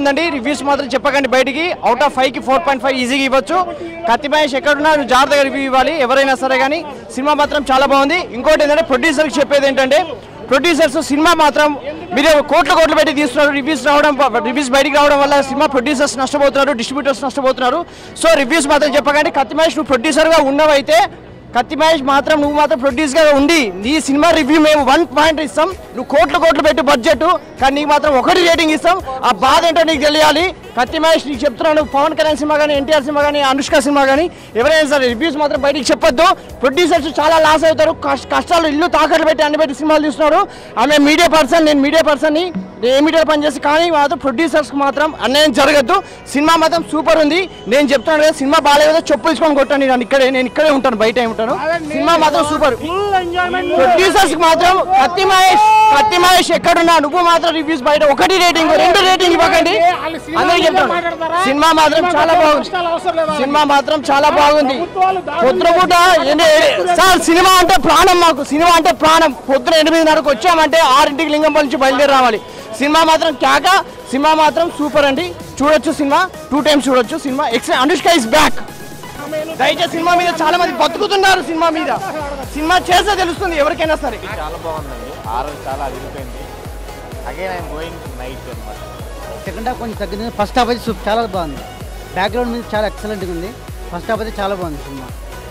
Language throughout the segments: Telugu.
ఉందండి రివ్యూస్ మాత్రం చెప్పకండి బయటికి అవుట్ ఆఫ్ ఫైవ్ కి ఫోర్ పాయింట్ ఫైవ్ ఈజీగా ఇవ్వచ్చు కత్తి మహేష్ ఎక్కడున్నా నువ్వు జాగ్రత్తగా రివ్యూ ఇవ్వాలి ఎవరైనా సరే కానీ సినిమా మాత్రం చాలా బాగుంది ఇంకోటి ఏంటంటే ప్రొడ్యూసర్కి చెప్పేది ఏంటంటే ప్రొడ్యూసర్స్ సినిమా మాత్రం మీరు కోట్ల కోట్లు పెట్టి తీస్తున్నారు రివ్యూస్ రావడం రివ్యూస్ బయటికి రావడం వల్ల సినిమా ప్రొడ్యూసర్స్ నష్టపోతున్నారు డిస్ట్రిబ్యూటర్స్ నష్టపోతున్నారు సో రివ్యూస్ మాత్రం చెప్పకండి కత్తి మహేష్ నువ్వు ప్రొడ్యూసర్గా ఉన్నవైతే కత్తి మహేష్ మాత్రం నువ్వు మాత్రం ప్రొడ్యూస్గా ఉండి నీ సినిమా రివ్యూ మేము వన్ పాయింట్ ఇస్తాం నువ్వు కోట్లు కోట్లు పెట్టు బడ్జెట్ కానీ నీకు మాత్రం ఒకటి రేటింగ్ ఇస్తాం ఆ బాధ ఏంటో నీకు తెలియాలి కత్తి మహేష్ నీకు చెప్తున్నాను పవన్ కళ్యాణ్ సినిమా కానీ ఎన్టీఆర్ సినిమా కానీ అనుష్క సినిమా కానీ ఎవరైనా సరే రివ్యూస్ మాత్రం బయటికి చెప్పొద్దు ప్రొడ్యూసర్స్ చాలా లాస్ అవుతారు కష్ట- కష్టాలు ఇల్లు తాకట్లు పెట్టి అన్ని పెట్టి సినిమాలు తీస్తున్నారు ఆమె మీడియా పర్సన్ నేను మీడియా పర్సన్ని ఏ మీడియాలో పనిచేసి కానీ మాత్రం ప్రొడ్యూసర్స్కి మాత్రం అన్యాయం జరగద్దు సినిమా మాత్రం సూపర్ ఉంది నేను చెప్తున్నాను కదా సినిమా బాగాలేదో చెప్పు తీసుకొని కొట్టండి నేను ఇక్కడే నేను ఇక్కడే ఉంటాను బయట ఉంటాను సినిమా మాత్రం సూపర్ ప్రొడ్యూసర్స్ కి మాత్రం కత్తి మహేష్ కత్తి మహేష్ ఎక్కడున్నా నువ్వు మాత్రం రివ్యూస్ బయట ఒకటి రేటింగ్ రెండు రేటింగ్ ఇవ్వకండి అందరికి చెప్తాను సినిమా మాత్రం చాలా బాగుంది సినిమా మాత్రం చాలా బాగుంది పొద్దునపూట ఏంటి సార్ సినిమా అంటే ప్రాణం మాకు సినిమా అంటే ప్రాణం పొద్దున ఎనిమిదిన్నరకు వచ్చామంటే ఆరింటికి లింగంపల్లి నుంచి బయలుదేరి రావాలి సినిమా మాత్రం క్యాక సినిమా మాత్రం సూపర్ అండి చూడొచ్చు సినిమా టూ టైమ్స్ చూడొచ్చు సినిమా ఎక్స్ అనుష్క ఇస్ బ్యాక్ దయచేసి సినిమా మీద చాలా మంది బతుకుతున్నారు సినిమా మీద సినిమా చేస్తే తెలుస్తుంది ఎవరికైనా సరే చాలా బాగుందండి ఆర్ఆర్ చాలా అదిరిపోయింది అగైన్ ఐఎమ్ గోయింగ్ నైట్ అనమాట సెకండ్ హాఫ్ కొంచెం తగ్గింది ఫస్ట్ హాఫ్ అయితే సూప్ చాలా బాగుంది బ్యాక్గ్రౌండ్ మీద చాలా ఎక్సలెంట్గా ఉంది ఫస్ట్ హాఫ్ అయితే చాలా బాగుంది సినిమా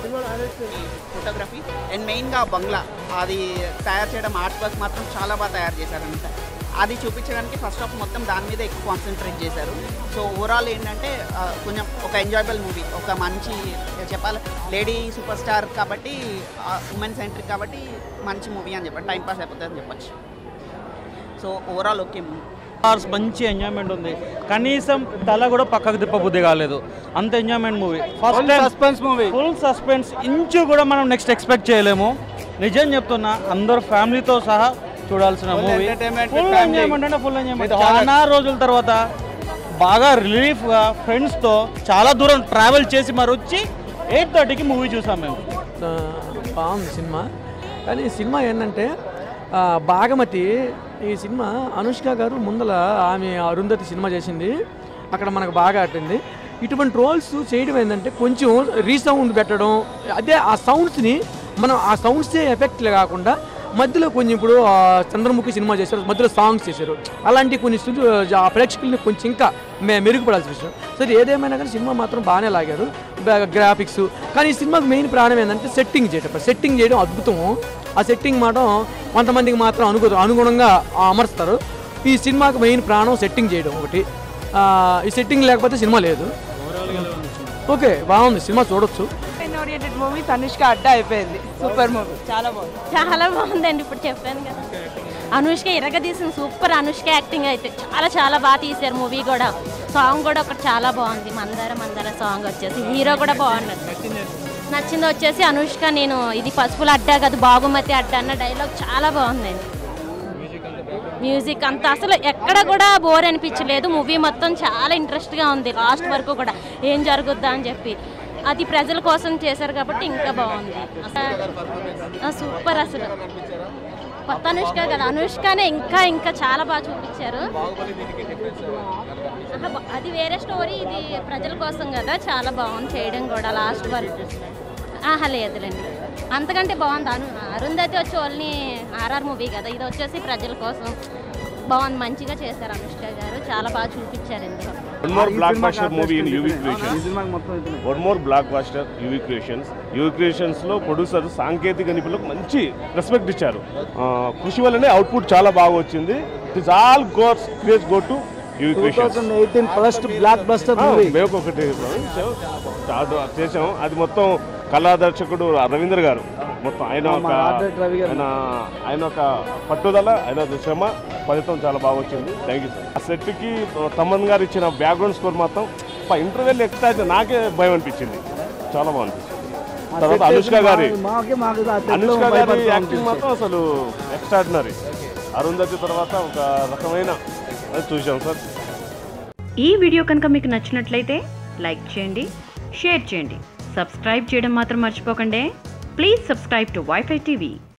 ఫోటోగ్రఫీ అండ్ మెయిన్గా బంగ్లా అది తయారు చేయడం ఆర్ట్ వర్క్ మాత్రం చాలా బాగా తయారు చేశారంట అది చూపించడానికి ఫస్ట్ ఆఫ్ మొత్తం దాని మీద ఎక్కువ కాన్సన్ట్రేట్ చేశారు సో ఓవరాల్ ఏంటంటే ఆ, కొంచెం ఒక ఎంజాయబుల్ మూవీ ఒక మంచి చెప్పాలి లేడీ సూపర్ స్టార్ కాబట్టి ఉమెన్ సెంట్రిక్ కాబట్టి మంచి మూవీ అని చెప్పండి టైం పాస్ అయిపోతుంది అని చెప్పచ్చు so overall okay movie hours మంచి ఎంజాయ్మెంట్ ఉంది కనీసం తల కూడా పక్కకు తిప్పబుద్ధి కాలేదు అంత enjoyment movie first suspense movie full suspense inch కూడా మనం నెక్స్ట్ ఎక్స్పెక్ట్ చేయలేము నిజం చెప్తున్నా అందరు ఫ్యామిలీతో సహా చూడాల్సిన movie entertainment full with family. Enjoyment అంటే ఫుల్ ఎంజాయ్మెంట్ With horror. చాలా రోజుల తర్వాత బాగా రిలీఫ్గా ఫ్రెండ్స్తో చాలా దూరం ట్రావెల్ చేసి మరి వచ్చి ఎయిట్ థర్టీకి మూవీ చూసాం మేము ఆ, బాగుంది సినిమా కానీ సినిమా ఏంటంటే ఆ, బాగమతి ఈ సినిమా అనుష్క గారు ముందల ఆమె అరుంధతి సినిమా చేసింది అక్కడ మనకు బాగా ఆడింది ఇటువంటి రోల్స్ చేయడం ఏంటంటే కొంచెం రీసౌండ్ పెట్టడం అదే ఆ సౌండ్స్ని మనం ఆ సౌండ్సే ఎఫెక్ట్ కాకుండా మధ్యలో కొంచెం ఇప్పుడు ఆ, చంద్రముఖి సినిమా చేశారు మధ్యలో సాంగ్స్ చేశారు అలాంటి కొన్ని సు- ఆ ప్రేక్షకుల్ని కొంచెం ఇంకా మే మెరుగుపడాల్సిన విషయం సరే ఏదేమైనా కానీ సినిమా మాత్రం బాగానే లాగారు గ్రాఫిక్స్ కానీ ఈ సినిమాకి మెయిన్ ప్రాణం ఏంటంటే సెట్టింగ్ చేయటం సెట్టింగ్ చేయడం అద్భుతం ఆ సెట్టింగ్ మాట కొంతమందికి మాత్రం అనుగు అనుగుణంగా అమర్స్తారు ఈ సినిమాకి మెయిన్ ప్రాణం సెట్టింగ్ చేయడం ఒకటి ఆ, ఈ సెట్టింగ్ లేకపోతే సినిమా లేదు ఓకే బాగుంది సినిమా చూడొచ్చు ఓరియంటెడ్ మూవీ తనుష్క అడ్డా అయిపోయింది సూపర్ మూవీ చాలా బాగుంది చాలా బాగుందండి ఇప్పుడు చెప్పాను కదా అనుష్క ఇరగ తీసిన సూపర్ అనుష్క యాక్టింగ్ అయితే చాలా చాలా బాగా తీశారు మూవీ కూడా సాంగ్ కూడా ఒకటి చాలా బాగుంది మందార మందార సాంగ్ వచ్చేసి హీరో కూడా బాగున్నాడు నచ్చింది వచ్చేసి అనుష్క నేను ఇది పసుపుల అడ్డా కదా బాగుమతి అడ్డా అన్న డైలాగ్ చాలా బాగుందండి మ్యూజిక్ అంత అసలు ఎక్కడ కూడా బోర్ అనిపించలేదు మూవీ మొత్తం చాలా ఇంట్రెస్ట్గా ఉంది లాస్ట్ వరకు కూడా ఏం జరుగుద్దా అని చెప్పి అది ప్రజల కోసం చేశారు కాబట్టి ఇంకా బాగుంది అసలు సూపర్ అసలు కొత్త అనుష్క కదా అనుష్కనే ఇంకా ఇంకా చాలా బాగా చూపించారు ఆహా, బా- అది వేరే స్టోరీ ఇది ప్రజల కోసం కదా చాలా బాగుంది చేయడం కూడా లాస్ట్ వరకు ఆహా లేదులేండి అంతకంటే బాగుంది అను అరుంధతి వచ్చి ఓన్లీ ఆర్ఆర్ మూవీ కదా ఇది వచ్చేసి ప్రజల కోసం బాగుంది మంచిగా చేశారు అనుష్క గారు చాలా బాగా చూపించారు ఇందులో one more blockbuster movie in UV Creations one more blockbuster UV Creations UV Creations లో ప్రొడ్యూసర్ సాంకేతిక నిపుణులకు మంచి రెస్పెక్ట్ ఇచ్చారు ఆ, కృషి వల్లనే అవుట్పుట్ చాలా బాగా వచ్చింది it is all goes create go to UV Creations eighteen first blockbuster మేము ఒకటి స్టార్ట్ చేసాం అది మొత్తం కళా దర్శకుడు రవీంద్ర గారు మొత్తం ఆయన ఒక ఆయన ఆయన ఒక పట్టుదల ఆయన ఒక శ్రమ ఫలితం చాలా బాగా వచ్చింది థ్యాంక్ యూ సార్ ఆ సెట్కి తమ్మన్ గారు ఇచ్చిన బ్యాక్గ్రౌండ్ స్కోర్ మొత్తం ఇంటర్వెల్ ఎక్స్ట్రా అయితే నాకే భయం అనిపించింది చాలా బాగుంది తర్వాత అనుష్క గారి అనుష్క గారి యాక్టింగ్ మాత్రం అసలు ఎక్స్ట్రాడినరీ అరుంధతి తర్వాత ఒక రకమైన అది చూసాం సార్ ఈ వీడియో కనుక మీకు నచ్చినట్లయితే లైక్ చేయండి షేర్ చేయండి సబ్స్క్రైబ్ చేయడం మాత్రం మర్చిపోకండి please subscribe to WiFi TV